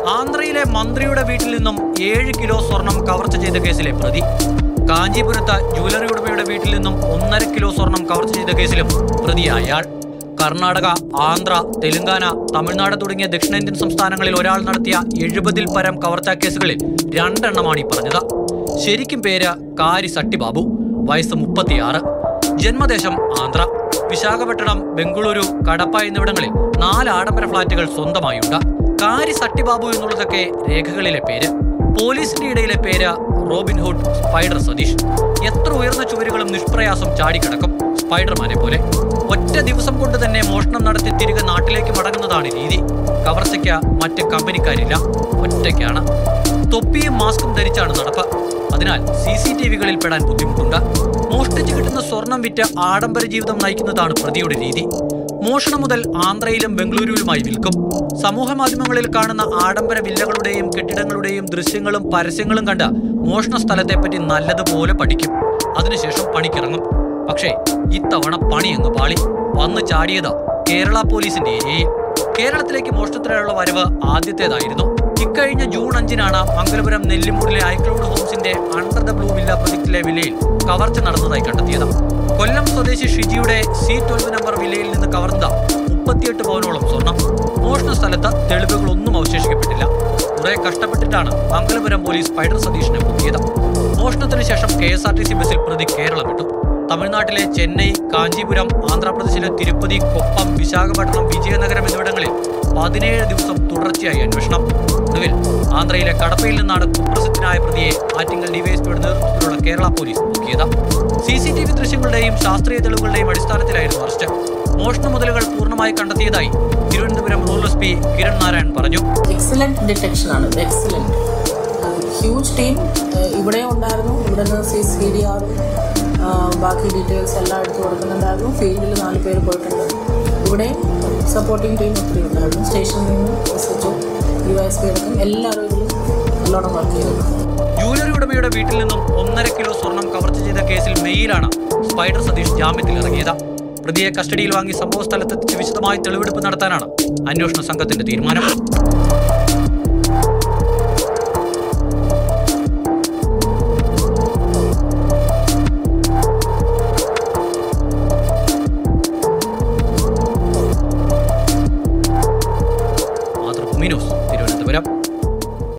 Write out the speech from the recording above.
ആന്ധ്രയിലെ മന്ത്രിയുടെ വീട്ടിൽ നിന്നും ഏഴ് കിലോ സ്വർണം കവർച്ച ചെയ്ത കേസിലെ പ്രതി കാഞ്ചീപുരത്ത് ജ്വല്ലറി ഉടമയുടെ വീട്ടിൽ നിന്നും ഒന്നര കിലോ സ്വർണം കവർച്ച ചെയ്ത കേസിലും പ്രതിയായാൾ കർണാടക ആന്ധ്ര തെലങ്കാന തമിഴ്നാട് തുടങ്ങിയ ദക്ഷിണേന്ത്യൻ സംസ്ഥാനങ്ങളിൽ ഒരാൾ നടത്തിയ എഴുപതിൽ പരം കവർച്ചാ കേസുകളിൽ രണ്ടെണ്ണമാണ് ഈ പറഞ്ഞത് ശരിക്കും പേര് കാരി സട്ടിബാബു വയസ്സ് മുപ്പത്തിയാറ് ജന്മദേശം ആന്ധ്ര വിശാഖപട്ടണം ബംഗളൂരു കടപ്പ എന്നിവിടങ്ങളിൽ നാല് ആഡംബര ഫ്ളാറ്റുകൾ സ്വന്തമായുണ്ട് കാരി സട്ടിബാബു എന്നുള്ളതൊക്കെ രേഖകളിലെ പേര് പോലീസിന്റെ ഇടയിലെ പേര് റോബിൻഹുഡ് സ്പൈഡർ സതീഷ് എത്ര ഉയർന്ന ചുവരുകളും നിഷ്പ്രയാസം ചാടിക്കിടക്കും സ്പൈഡർമാനെ പോലെ ഒറ്റ ദിവസം കൊണ്ട് തന്നെ മോഷണം നടത്തി തിരികെ നാട്ടിലേക്ക് മടങ്ങുന്നതാണ് രീതി കവർച്ചയ്ക്ക് മറ്റ് കമ്പനിക്കാരില്ല ഒറ്റയ്ക്കാണ് തൊപ്പിയും മാസ്കും ധരിച്ചാണ് നടപ്പ് അതിനാൽ സി സി ടി വികളിൽ പെടാൻ ബുദ്ധിമുട്ടുണ്ട് മോഷ്ടിച്ചു കിട്ടുന്ന സ്വർണം വിറ്റ് ആഡംബര ജീവിതം നയിക്കുന്നതാണ് പ്രതിയുടെ രീതി മോഷണം മുതൽ ആന്ധ്രയിലും ബംഗളൂരുവിലുമായി വിൽക്കും സമൂഹ മാധ്യമങ്ങളിൽ കാണുന്ന ആഡംബര വില്ലകളുടെയും കെട്ടിടങ്ങളുടെയും ദൃശ്യങ്ങളും പരസ്യങ്ങളും കണ്ട് മോഷണ സ്ഥലത്തെപ്പറ്റി നല്ലതുപോലെ പഠിക്കും അതിനുശേഷം പണിക്കിറങ്ങും പക്ഷേ ഇത്തവണ പണി അങ്ങ് പാളി വന്ന് ചാടിയത് കേരള പോലീസിന്റെ ഏരിയയിൽ കേരളത്തിലേക്ക് മോഷണത്തിനുള്ള വരവ് ആദ്യത്തേതായിരുന്നു ഇക്കഴിഞ്ഞ ജൂൺ അഞ്ചിനാണ് മംഗലപുരം നെല്ലിമൂടിലെ ഐക്ലൗഡ് ഹോംസിന്റെ അണ്ടർ ദ ബ്ലൂ വില്ല പ്രൊജക്ടിലെ വില്ലയിൽ കവർച്ച നടന്നതായി കണ്ടെത്തിയത് കൊല്ലം സ്വദേശി ഷിജിയുടെ സി ട്വൽവ് നമ്പർ വില്ലയിൽ നിന്ന് കവർന്നത് മുപ്പത്തിയെട്ട് പവനോളം സ്വർണം മോഷണ സ്ഥലത്ത് തെളിവുകളൊന്നും അവശേഷിക്കപ്പെട്ടില്ല കുറെ കഷ്ടപ്പെട്ടിട്ടാണ് മംഗലപുരം പോലീസ് സ്പൈഡർ സതീഷിനെ പൊക്കിയത് മോഷണത്തിന് ശേഷം K S R T C ബസ്സിൽ പ്രതി കേരളം വിട്ടു തമിഴ്നാട്ടിലെ ചെന്നൈ കാഞ്ചീപുരം ആന്ധ്രാപ്രദേശിലെ തിരുപ്പതി കൊപ്പം വിശാഖപട്ടണം വിജയനഗരം എന്നിവിടങ്ങളിൽ പതിനേഴ് ദിവസം തുടർച്ചയായി അന്വേഷണം ഒടുവിൽ ആന്ധ്രയിലെ കടപ്പയിൽ നിന്നാണ് കുപ്രസിദ്ധനായ പ്രതിയെ ആറ്റിങ്ങൽ ഡിവൈഎസ്പിയുടെ നേതൃത്വത്തിലുള്ള കേരള പോലീസ് പൊക്കിയത് സി സി ടി വി ദൃശ്യങ്ങളുടെയും ശാസ്ത്രീയ തെളിവുകളുടെയും അടിസ്ഥാനത്തിലായിരുന്നു അറസ്റ്റ് മോഷണ മുതലുകൾ പൂർണ്ണമായി കണ്ടെത്തിയതായി Thiruvananthapuram rural S P Kiran Narayan പറഞ്ഞു എക്സലന്റ് ഡിറ്റക്ഷൻ ആണ് എക്സലന്റ് ഹ്യൂജ് ടീം ഇവിടെ ഉണ്ടായിരുന്നു ഇവിടെ നിന്ന് സി സി ഡി ആർ ബാക്കി ഡീറ്റെയിൽസ് എല്ലാം എടുത്ത് കൊടുക്കുന്നുണ്ടായിരുന്നു ഫീൽഡിൽ നാല് പേര് പോയിട്ടുണ്ട് ഇവിടെ സപ്പോർട്ടിംഗ് ടീം ഒത്തിരി ഉണ്ടായിരുന്നു സ്റ്റേഷനിൽ നിന്ന് S H O D Y S P അടക്കം എല്ലാവരും ഇതിൽ നല്ലോണം വർക്ക് ചെയ്തിട്ടുണ്ട് ജ്വല്ലറി ഉടമയുടെ വീട്ടിൽ നിന്നും ഒന്നര കിലോ സ്വർണം കവർച്ച ചെയ്ത കേസിൽ മെയ്യിലാണ് സ്പൈഡർ സതീഷ് ജാമ്യത്തിൽ ഇറങ്ങിയത് പ്രതിയെ കസ്റ്റഡിയിൽ വാങ്ങി സംഭവ സ്ഥലത്തെത്തിച്ച് വിശദമായി തെളിവെടുപ്പ് നടത്താനാണ് അന്വേഷണ സംഘത്തിന്റെ തീരുമാനം